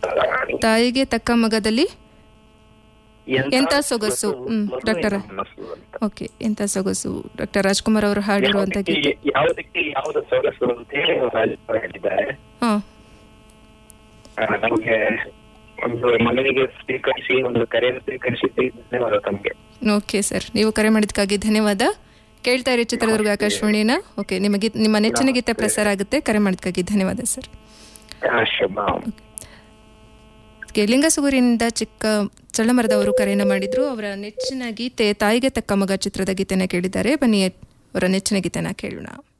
ತಾಯಿಗೆ ತಕ್ಕ ಮಗದಲ್ಲಿ ಎಂತ ಸೊಗಸು ಹ್ಮ್ ಡಾಕ್ಟರ್ ಮನಸ್ಸು ಅಂತ. ಓಕೆ ಎಂತ ಸೊಗಸು ಡಾಕ್ಟರ್ ರಾಜ್ಕುಮಾರ್ ಅವರು ಹಾಡಿರುವಂತ ಗೀತೆ ಯಾವುದಕ್ಕೆ ಯಾವುದಕ್ಕೆ ಯಾವ್ದು ಸೊಗಸು ಅಂತ ಹೇಳಿ ರಾಜಕುಮಾರ್ ಹೇಳಿದ್ದಾರೆ ಹಾ ಆ, ನಮ್ಗೆ ಒಂದು ಮಗನಿಗೆ ಸ್ವೀಕರಿಸಿ ಒಂದು ಕರೆಯನ್ನು ಸ್ವೀಕರಿಸಿ ಧನ್ಯವಾದ ತಮ್ಗೆ ಓಕೆ ಸರ್ ನೀವು ಕರೆ ಮಾಡಿದ್ದಕ್ಕಾಗಿ ಧನ್ಯವಾದ ಕೇಳ್ತಾ ಇರಿ ಚಿತ್ರದುರ್ಗ ಆಕಾಶವಾಣಿನ ಓಕೆ ನಿಮಗೆ ನಿಮ್ಮ ನೆಚ್ಚಿನ ಗೀತೆ ಪ್ರಸಾರ ಆಗುತ್ತೆ ಕರೆ ಮಾಡಿದ್ದಕ್ಕಾಗಿ ಧನ್ಯವಾದ ಸರ್ ಆ, ಶುಭ ಓಕೆ, ಲಿಂಗಸುಗೂರಿನಿಂದ ಚಿಕ್ಕ ಚಳ್ಳಮರದವರು ಕರೆಯನ್ನು ಮಾಡಿದ್ರು ಅವರ ನೆಚ್ಚಿನ ಗೀತೆ ತಾಯಿಗೆ ತಕ್ಕ ಮಗ ಚಿತ್ರದ ಗೀತೆನ ಕೇಳಿದ್ದಾರೆ ಬನ್ನಿ ಅವರ ನೆಚ್ಚಿನ ಗೀತೆನ ಕೇಳೋಣ